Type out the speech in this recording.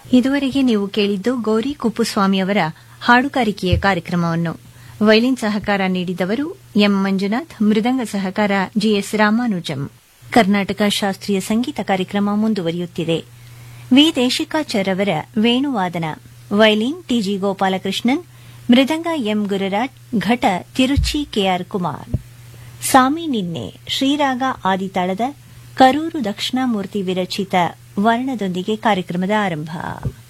ಇದುವರೆಗೆ ನೀವು ಕೇಳಿದ್ದು ಗೌರಿ ಕುಪ್ಪುಸ್ವಾಮಿಯವರ ಹಾಡುಗಾರಿಕೆಯ ಕಾರ್ಯಕ್ರಮವನ್ನು ವೈಲಿನ್ ಸಹಕಾರ ನೀಡಿದವರು ಎಂ ಮಂಜುನಾಥ್ ಮೃದಂಗ ಸಹಕಾರ ಜಿಎಸ್ ರಾಮಾನುಜಂ ಕರ್ನಾಟಕ ಶಾಸ್ತ್ರೀಯ ಸಂಗೀತ ಕಾರ್ಯಕ್ರಮ ಮುಂದುವರಿಯುತ್ತಿದೆ ವಿ ದೇಶಿಕಾಚಾರ್ ಅವರ ವೇಣುವಾದನ violin TG Gopalakrishnan mridanga M Gururaj ghata Tiruchi K R Kumar ಸಾಮಿ ನಿನ್ನೆ ಶ್ರೀರಾಗ ಆದಿತಾಳದ ಕರೂರು ದಕ್ಷಿಣಾಮೂರ್ತಿ ವಿರಚಿತ ವರ್ಣದೊಂದಿಗೆ ಕಾರ್ಯಕ್ರಮದ ಆರಂಭ